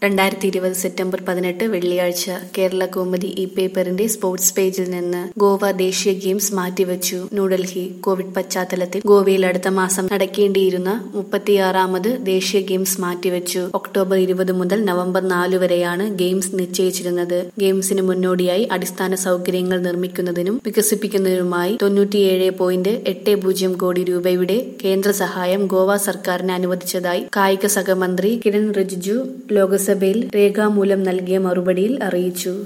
രണ്ടായിരത്തി ഇരുപത് സെപ്റ്റംബർ പതിനെട്ട് വെള്ളിയാഴ്ച കേരള കൗമുദി ഇ പേപ്പറിന്റെ സ്പോർട്സ് പേജിൽ നിന്ന് ഗോവ ദേശീയ ഗെയിംസ് മാറ്റിവച്ചു ന്യൂഡൽഹി കോവിഡ് പശ്ചാത്തലത്തിൽ ഗോവയിൽ അടുത്ത മാസം നടക്കേണ്ടിയിരുന്ന മുപ്പത്തിയാറാമത് ദേശീയ ഗെയിംസ് മാറ്റിവച്ചു ഒക്ടോബർ ഇരുപത് മുതൽ നവംബർ നാല് വരെയാണ് ഗെയിംസ് നിശ്ചയിച്ചിരുന്നത് ഗെയിംസിന് മുന്നോടിയായി അടിസ്ഥാന സൗകര്യങ്ങൾ നിർമ്മിക്കുന്നതിനും വികസിപ്പിക്കുന്നതിനുമായി തൊണ്ണൂറ്റിയേഴ് പോയിന്റ് എട്ട് പൂജ്യം കോടി രൂപയുടെ കേന്ദ്ര സഹായം ഗോവ സർക്കാരിന് അനുവദിച്ചതായി കായിക സഹമന്ത്രി കിരൺ റിജിജു ലോക്സഭയിൽ രേഖാമൂലം നൽകിയ മറുപടിയിൽ അറിയിച്ചു